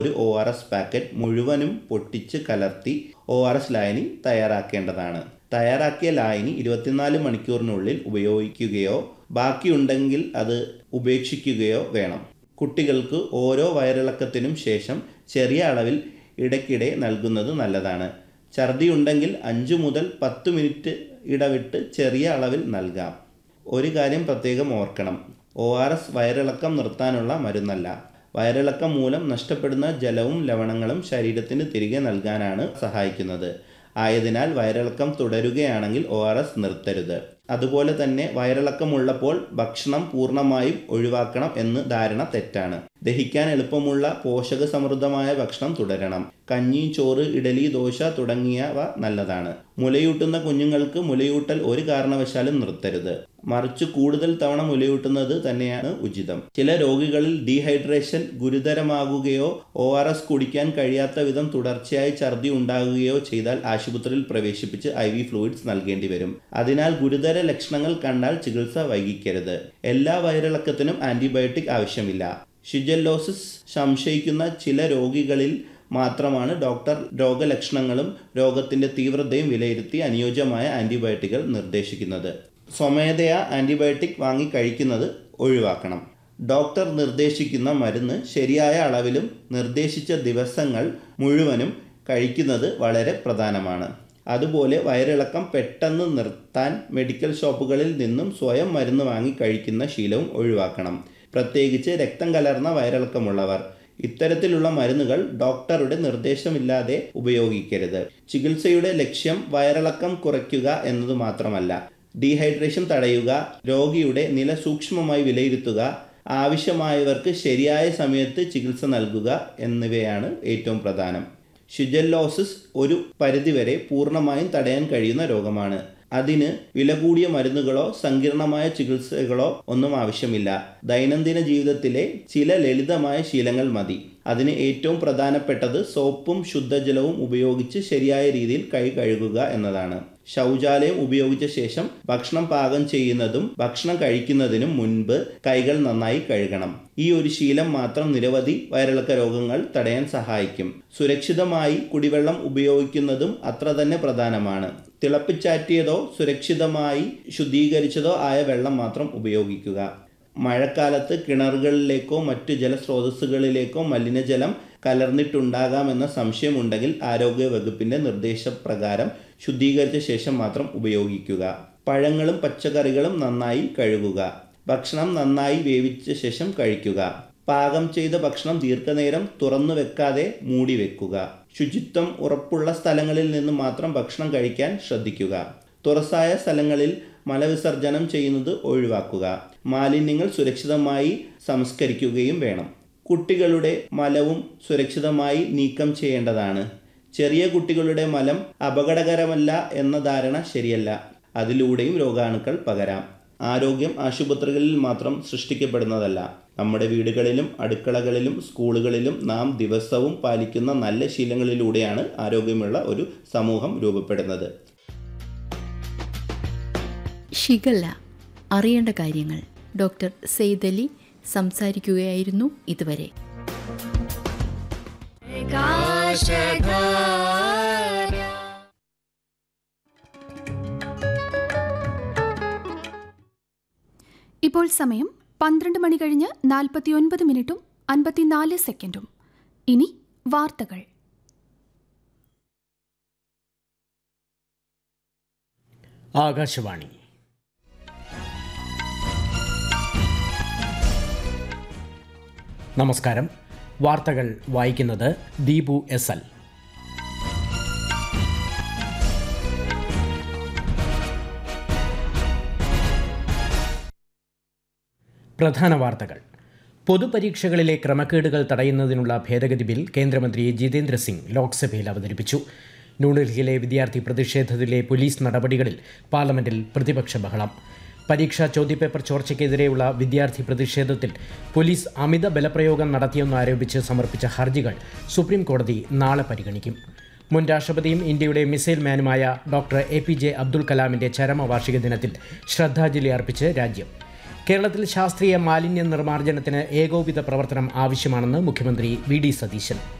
ഒരു O R S packet മുഴുവനും പൊട്ടിച്ച് കലർത്തി ഒ ആർ എസ് ലായനി തയ്യാറാക്കേണ്ടതാണ് തയ്യാറാക്കിയ ലായനി ഇരുപത്തിനാല് മണിക്കൂറിനുള്ളിൽ ഉപയോഗിക്കുകയോ ബാക്കിയുണ്ടെങ്കിൽ അത് ഉപേക്ഷിക്കുകയോ വേണം കുട്ടികൾക്ക് ഓരോ വയറിളക്കത്തിനും ശേഷം ചെറിയ അളവിൽ ഇടയ്ക്കിടെ നൽകുന്നത് നല്ലതാണ് ഛർദി ഉണ്ടെങ്കിൽ അഞ്ച് മുതൽ പത്ത് മിനിറ്റ് ഇടവിട്ട് ചെറിയ അളവിൽ നൽകാം ഒരു കാര്യം പ്രത്യേകം ഓർക്കണം ഒ ആർ എസ് വയറിളക്കം നിർത്താനുള്ള മരുന്നല്ല വയറിളക്കം മൂലം നഷ്ടപ്പെടുന്ന ജലവും ലവണങ്ങളും ശരീരത്തിന് തിരികെ നൽകാനാണ് സഹായിക്കുന്നത് ആയതിനാൽ വയറിളക്കം തുടരുകയാണെങ്കിൽ ഒ ആർ എസ് നിർത്തരുത് അതുപോലെ തന്നെ വയറിളക്കമുള്ളപ്പോൾ ഭക്ഷണം പൂർണ്ണമായും ഒഴിവാക്കണം എന്ന് ധാരണ തെറ്റാണ് ദഹിക്കാൻ എളുപ്പമുള്ള പോഷക സമൃദ്ധമായ ഭക്ഷണം തുടരണം കഞ്ഞി ചോറ് ഇഡലി ദോശ തുടങ്ങിയവ നല്ലതാണ് മുലയൂട്ടുന്ന കുഞ്ഞുങ്ങൾക്ക് മുലയൂട്ടൽ ഒരു കാരണവശാലും നിർത്തരുത് മറിച്ച് കൂടുതൽ തവണ മുലയൂട്ടുന്നത് തന്നെയാണ് ഉചിതം ചില രോഗികളിൽ ഡീഹൈഡ്രേഷൻ ഗുരുതരമാകുകയോ ഒ ആർ എസ് കുടിക്കാൻ കഴിയാത്ത വിധം തുടർച്ചയായി ഛർദി ഉണ്ടാകുകയോ ചെയ്താൽ ആശുപത്രിയിൽ പ്രവേശിപ്പിച്ച് ഐ വി ഫ്ലൂയിഡ്സ് നൽകേണ്ടി വരും അതിനാൽ ഗുരുതര ലക്ഷണങ്ങൾ കണ്ടാൽ ചികിത്സ വൈകിക്കരുത് എല്ലാ വയറിളക്കത്തിനും ആന്റിബയോട്ടിക് ആവശ്യമില്ല ഷിജല്ലോസിസ് സംശയിക്കുന്ന ചില രോഗികളിൽ മാത്രമാണ് ഡോക്ടർ രോഗലക്ഷണങ്ങളും രോഗത്തിന്റെ തീവ്രതയും വിലയിരുത്തി അനുയോജ്യമായ ആന്റിബയോട്ടിക്കുകൾ നിർദ്ദേശിക്കുന്നത് സ്വമേധയാ ആന്റിബയോട്ടിക് വാങ്ങി കഴിക്കുന്നത് ഒഴിവാക്കണം ഡോക്ടർ നിർദ്ദേശിക്കുന്ന മരുന്ന് ശരിയായ അളവിലും നിർദ്ദേശിച്ച ദിവസങ്ങൾ മുഴുവനും കഴിക്കുന്നത് വളരെ പ്രധാനമാണ് അതുപോലെ വയറിളക്കം പെട്ടെന്ന് നിർത്താൻ മെഡിക്കൽ ഷോപ്പുകളിൽ നിന്നും സ്വയം മരുന്ന് വാങ്ങി കഴിക്കുന്ന ശീലവും ഒഴിവാക്കണം പ്രത്യേകിച്ച് രക്തം കലർന്ന വയറിളക്കമുള്ളവർ ഇത്തരത്തിലുള്ള മരുന്നുകൾ ഡോക്ടറുടെ നിർദ്ദേശമില്ലാതെ ഉപയോഗിക്കരുത് ചികിത്സയുടെ ലക്ഷ്യം വയറിളക്കം കുറയ്ക്കുക എന്നത് മാത്രമല്ല ഡീഹൈഡ്രേഷൻ തടയുക രോഗിയുടെ നില സൂക്ഷ്മമായി വിലയിരുത്തുക ആവശ്യമായവർക്ക് ശരിയായ സമയത്ത് ചികിത്സ നൽകുക എന്നിവയാണ് ഏറ്റവും പ്രധാനം ഷിജല്ലോസിസ് ഒരു പരിധിവരെ പൂർണ്ണമായും തടയാൻ കഴിയുന്ന രോഗമാണ് അതിന് വില കൂടിയ മരുന്നുകളോ സങ്കീർണമായ ചികിത്സകളോ ഒന്നും ആവശ്യമില്ല ദൈനംദിന ജീവിതത്തിലെ ചില ലളിതമായ ശീലങ്ങൾ മതി അതിന് ഏറ്റവും പ്രധാനപ്പെട്ടത് സോപ്പും ശുദ്ധജലവും ഉപയോഗിച്ച് ശരിയായ രീതിയിൽ കൈ കഴുകുക എന്നതാണ് ശൗചാലയം ഉപയോഗിച്ച ശേഷം ഭക്ഷണം പാകം ചെയ്യുന്നതും ഭക്ഷണം കഴിക്കുന്നതിനും മുൻപ് കൈകൾ നന്നായി കഴുകണം ഈ ഒരു ശീലം മാത്രം നിരവധി വയറിളക്ക രോഗങ്ങൾ തടയാൻ സഹായിക്കും സുരക്ഷിതമായി കുടിവെള്ളം ഉപയോഗിക്കുന്നതും അത്ര തന്നെ പ്രധാനമാണ് തിളപ്പിച്ചാറ്റിയതോ സുരക്ഷിതമായി ശുദ്ധീകരിച്ചതോ ആയ വെള്ളം മാത്രം ഉപയോഗിക്കുക മഴക്കാലത്ത് കിണറുകളിലേക്കോ മറ്റു ജലസ്രോതസ്സുകളിലേക്കോ മലിനജലം കലർന്നിട്ടുണ്ടാകാമെന്ന സംശയമുണ്ടെങ്കിൽ ആരോഗ്യ വകുപ്പിന്റെ നിർദ്ദേശപ്രകാരം ശുദ്ധീകരിച്ച ശേഷം മാത്രം ഉപയോഗിക്കുക പഴങ്ങളും പച്ചക്കറികളും നന്നായി കഴുകുക ഭക്ഷണം നന്നായി വേവിച്ച ശേഷം കഴിക്കുക പാകം ചെയ്ത ഭക്ഷണം ദീർഘനേരം തുറന്നു വെക്കാതെ മൂടി വെക്കുക ശുചിത്വം ഉറപ്പുള്ള സ്ഥലങ്ങളിൽ നിന്ന് മാത്രം ഭക്ഷണം കഴിക്കാൻ ശ്രദ്ധിക്കുക തുറസായ സ്ഥലങ്ങളിൽ മലവിസർജനം ചെയ്യുന്നത് ഒഴിവാക്കുക മാലിന്യങ്ങൾ സുരക്ഷിതമായി സംസ്കരിക്കുകയും വേണം കുട്ടികളുടെ മലവും സുരക്ഷിതമായി നീക്കം ചെയ്യേണ്ടതാണ് ചെറിയ കുട്ടികളുടെ മലം അപകടകരമല്ല എന്ന ധാരണ ശരിയല്ല അതിലൂടെയും രോഗാണുക്കൾ പകരാം ആരോഗ്യം ആശുപത്രികളിൽ മാത്രം സൃഷ്ടിക്കപ്പെടുന്നതല്ല നമ്മുടെ വീടുകളിലും അടുക്കളകളിലും സ്കൂളുകളിലും നാം ദിവസവും പാലിക്കുന്ന നല്ല ശീലങ്ങളിലൂടെയാണ് ആരോഗ്യമുള്ള ഒരു സമൂഹം രൂപപ്പെടുന്നത് ഷിഗല്ല അറിയേണ്ട കാര്യങ്ങൾ ഡോക്ടർ സെയ്ദലി സംസാരിക്കുകയായിരുന്നു ഇതുവരെ ഇപ്പോൾ സമയം പന്ത്രണ്ട് മണി കഴിഞ്ഞ് നാൽപ്പത്തിയൊൻപത് മിനിറ്റും അൻപത്തിനാല് സെക്കൻഡും ഇനി വാർത്തകൾ ആകാശവാണി നമസ്കാരം വാർത്തകൾ വായിക്കുന്നത് ദീപു എസ് എൽ പ്രധാന വാർത്തകൾ പൊതുപരീക്ഷകളിലെ ക്രമക്കേടുകൾ തടയുന്നതിനുള്ള ഭേദഗതി ബിൽ കേന്ദ്രമന്ത്രി ജിതേന്ദ്ര സിംഗ് ലോക്സഭയിൽ അവതരിപ്പിച്ചു ന്യൂഡൽഹിയിലെ വിദ്യാർത്ഥി പ്രതിഷേധത്തിലെ പോലീസ് നടപടികളിൽ പാർലമെന്റിൽ പ്രതിപക്ഷ ബഹളം പരീക്ഷാ ചോദ്യപേപ്പർ ചോർച്ചയ്ക്കെതിരെയുള്ള വിദ്യാർത്ഥി പ്രതിഷേധത്തിൽ പോലീസ് അമിത ബലപ്രയോഗം നടത്തിയെന്നാരോപിച്ച് സമർപ്പിച്ച ഹർജികൾ സുപ്രീം കോടതി നാളെ പരിഗണിക്കും മുൻ രാഷ്ട്രപതിയും ഇന്ത്യയുടെ മിസൈൽ മാനുമായ doctor A P J Abdul കലാമിന്റെ ചരമവാർഷിക ദിനത്തിൽ ശ്രദ്ധാഞ്ജലി അർപ്പിച്ച് രാജ്യം കേരളത്തിൽ ശാസ്ത്രീയ മാലിന്യ നിർമ്മാർജ്ജനത്തിന് ഏകോപിത പ്രവർത്തനം ആവശ്യമാണെന്ന് മുഖ്യമന്ത്രി വി ഡി സതീശൻ